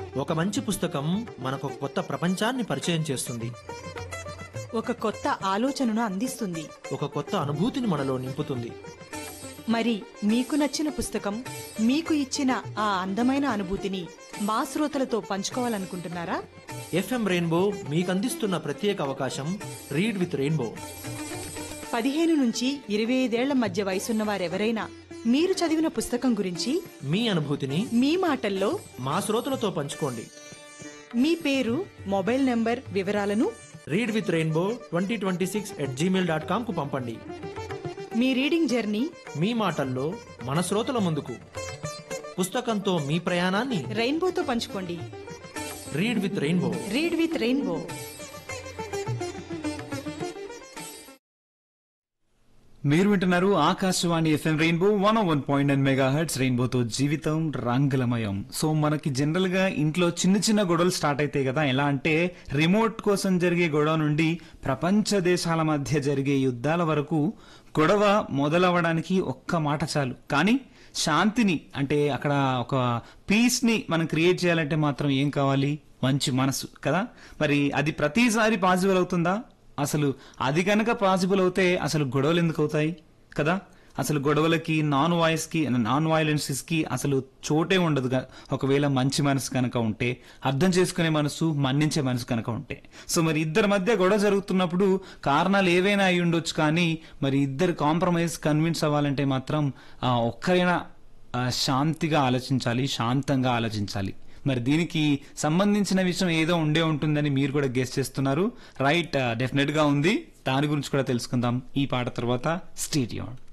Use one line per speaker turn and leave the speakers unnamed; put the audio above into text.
ఒక మంచి పుస్తకం మనకు ఒక కొత్త ప్రపంచాన్ని పరిచయం చేస్తుంది
ఒక కొత్త ఆలోచనను అందిస్తుంది
ఒక కొత్త అనుభూతిని మనలో నింపుతుంది
మరి మీకు నచ్చిన పుస్తకం మీకు ఇచ్చిన ఆ అందమైన అనుభూతిని మా శ్రోతలతో పంచుకోవాలనుకుంటున్నారా
ఎఫ్ఎం రెయిన్బో మీకు అందిస్తున్న ప్రత్యేక అవకాశం రీడ్ విత్ రెయిన్బో
పదిహేను నుంచి ఇరవై ఐదేళ్ల మధ్య వయసున్న వారెవరైనా మీరు చదివిన పుస్తకం గురించి
మీ అనుభూతిని
మీ మాటల్లో
మా శ్రోతలతో పంచుకోండి
మీ పేరు మొబైల్ నంబర్ వివరాలను
read with Rainbow twenty twenty six at Gmail dot com కు పంపండి
మీ రీడింగ్ జర్నీ
మీ మాటల్లో మన శ్రోతల ముందుకు పుస్తకంతో మీ ప్రయాణాన్ని
రెయిన్బోతో పంచుకోండి
read with Rainbow
read with Rainbow
మీరు వింటున్నారు Akashvani FM Rainbow one one point nine megahertz రెయిన్బోతో జీవితం రంగులమయం సో మనకి జనరల్ గా ఇంట్లో చిన్న చిన్న గొడవలు స్టార్ట్ అవుతాయి కదా ఎలా అంటే రిమోట్ కోసం జరిగే గొడవ నుండి ప్రపంచ దేశాల మధ్య జరిగే యుద్ధాల వరకు గొడవ మొదలవ్వడానికి ఒక్క మాట చాలు కానీ శాంతిని అంటే అక్కడ ఒక పీస్ ని మనం క్రియేట్ చేయాలంటే మాత్రం ఏం కావాలి మంచి మనసు కదా మరి అది ప్రతిసారి పాసిబుల్ అవుతుందా అసలు అది కనుక పాసిబుల్ అవుతే అసలు గొడవలు ఎందుకు అవుతాయి కదా అసలు గొడవలకి నాన్ వాయిస్ కి నాన్ వైలెన్సెస్ కి అసలు చోటే ఉండదు గా- ఒకవేళ మంచి మనసు కనుక ఉంటే అర్థం చేసుకునే మనసు మన్నించే మనసు కనుక ఉంటే సో మరి ఇద్దరి మధ్య గొడవ జరుగుతున్నప్పుడు కారణాలు ఏవైనా అయి ఉండొచ్చు కానీ మరి ఇద్దరు కాంప్రమైజ్ కన్విన్స్ అవ్వాలంటే మాత్రం ఆ, ఒక్కరైనా ఆ, శాంతిగా ఆలోచించాలి శాంతంగా ఆలోచించాలి మరి దీనికి సంబంధించిన విషయం ఏదో ఉండే ఉంటుందని మీరు కూడా గెస్ట్ చేస్తున్నారు రైట్ డెఫినెట్ గా ఉంది దాని గురించి కూడా తెలుసుకుందాం ఈ పాట తర్వాత స్టేడియం